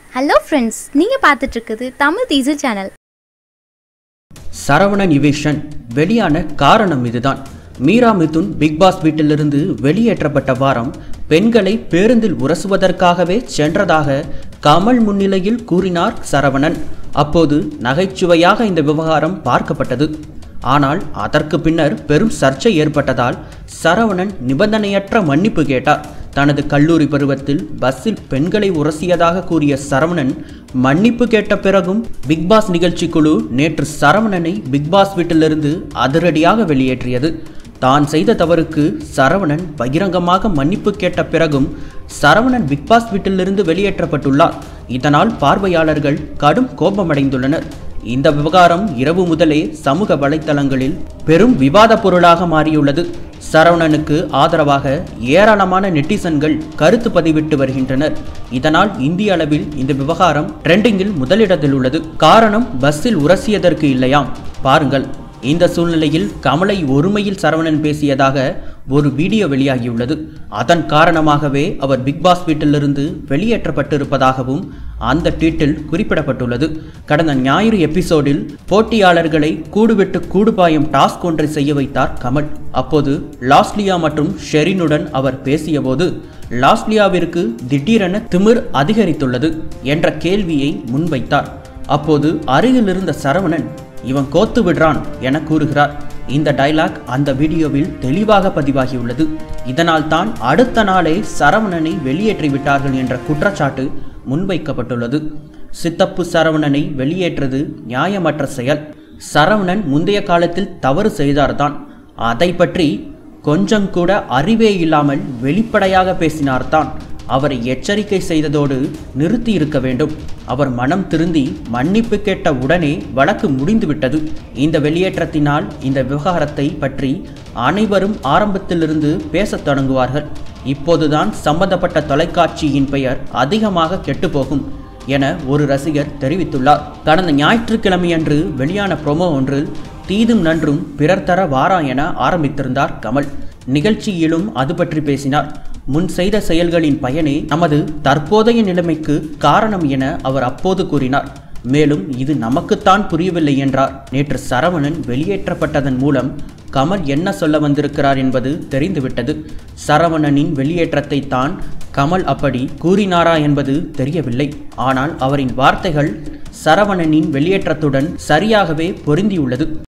hello friends நீங்கள் பார்த்துட்டு இருக்குது தமிழ் தீசு சேனல் சரவணன் இவேஷன் வெளியான காரணம் இதுதான் மீரா மிதுன் பிக் பாஸ் வீட்டிலிருந்து வெளியேற்றப்பட்ட வாரம் பெண்களை பேருந்தில் உரசுவதற்காகவே சென்றதாக கமல் முன்னிலையில் கூறினார் சரவணன் அப்போது நகைச்சுவையாக இந்த விவகாரம் பார்க்கப்பட்டது ஆனால் அதற்கு பின்னர் பெரும் சர்ச்சை ஏற்பட்டதால் சரவணன் நிபந்தனையற்ற மன்னிப்பு கேட்டார் தனது கல்லூரி பருவத்தில் பஸ்ஸில் பெண்களை உரசியதாக கூறிய சரவணன் மன்னிப்பு கேட்ட பிறகும் பிக்பாஸ் நிகழ்ச்சி குழு நேற்று சரவணனை பிக்பாஸ் வீட்டிலிருந்து அதிரடியாக வெளியேற்றியது தான் செய்த தவறுக்கு சரவணன் பகிரங்கமாக மன்னிப்பு கேட்ட பிறகும் சரவணன் பிக்பாஸ் வீட்டிலிருந்து வெளியேற்றப்பட்டுள்ளார் இதனால் பார்வையாளர்கள் கடும் கோபமடைந்துள்ளனர் இந்த விவகாரம் இரவு முதலே சமூக வலைத்தளங்களில் பெரும் விவாத பொருளாக மாறியுள்ளது சரவணனுக்கு ஆதரவாக ஏராளமான நெட்டிசன்கள் கருத்து பதிவிட்டு வருகின்றனர் இதனால் இந்திய அளவில் இந்த விவகாரம் ட்ரெண்டிங்கில் முதலிடத்தில் உள்ளது காரணம் பஸ்ஸில் உரசியதற்கு இல்லையாம் பாருங்கள் இந்த சூழ்நிலையில் கமலை ஒருமையில் சரவணன் பேசியதாக ஒரு வீடியோ வெளியாகியுள்ளது அதன் காரணமாகவே அவர் பிக்பாஸ் வீட்டிலிருந்து வெளியேற்றப்பட்டிருப்பதாகவும் அந்த ட்வீட்டில் குறிப்பிடப்பட்டுள்ளது கடந்த ஞாயிறு எபிசோடில் போட்டியாளர்களை கூடுவிட்டு கூடுபாயும் டாஸ்க் ஒன்றை செய்ய வைத்தார் கமல் அப்போது லாஸ்லியா மற்றும் ஷெரினுடன் அவர் பேசியபோது லாஸ்லியாவிற்கு திடீரென திமிர் அதிகரித்துள்ளது என்ற கேள்வியை முன்வைத்தார் அப்போது அருகில் இருந்த சரவணன் இவன் கோத்து விடுறான் என கூறுகிறார் இந்த டைலாக் அந்த வீடியோவில் தெளிவாக பதிவாகியுள்ளது இதனால் தான் அடுத்த நாளே சரவணனை வெளியேற்றி விட்டார்கள் என்ற குற்றச்சாட்டு முன்வைக்கப்பட்டுள்ளது சித்தப்பு சரவணனை வெளியேற்றது நியாயமற்ற செயல் சரவணன் முந்தைய காலத்தில் தவறு செய்தார்தான் அதை பற்றி கொஞ்சம் கூட அறிவே இல்லாமல் வெளிப்படையாக பேசினார்தான் அவரை எச்சரிக்கை செய்ததோடு நிறுத்தி இருக்க வேண்டும் அவர் மனம் திருந்தி மன்னிப்பு கேட்ட உடனே வழக்கு முடிந்துவிட்டது இந்த வெளியேற்றத்தினால் இந்த விவகாரத்தை பற்றி அனைவரும் ஆரம்பத்திலிருந்து பேசத் தொடங்குவார்கள் இப்போதுதான் சம்பந்தப்பட்ட தொலைக்காட்சியின் பெயர் அதிகமாக கெட்டுப்போகும் என ஒரு ரசிகர் தெரிவித்துள்ளார் கடந்த ஞாயிற்றுக்கிழமையன்று வெளியான ப்ரோமோ ஒன்றில் தீதும் நன்றும் பிறர் தர வாரா என ஆரம்பித்திருந்தார் கமல் நிகழ்ச்சியிலும் அது பற்றி பேசினார் முன் செய்த செயல்களின் பயனே நமது தற்போதைய நிலைமைக்கு காரணம் என அவர் அப்போது கூறினார் மேலும் இது நமக்குத்தான் புரியவில்லை என்றார் நேற்று சரவணன் வெளியேற்றப்பட்டதன் மூலம் கமல் என்ன சொல்ல வந்திருக்கிறார் என்பது தெரிந்துவிட்டது சரவணனின் வெளியேற்றத்தை தான் கமல் அப்படி கூறினாரா என்பது தெரியவில்லை ஆனால் அவரின் வார்த்தைகள் சரவணனின் வெளியேற்றத்துடன் சரியாகவே பொருந்தியுள்ளது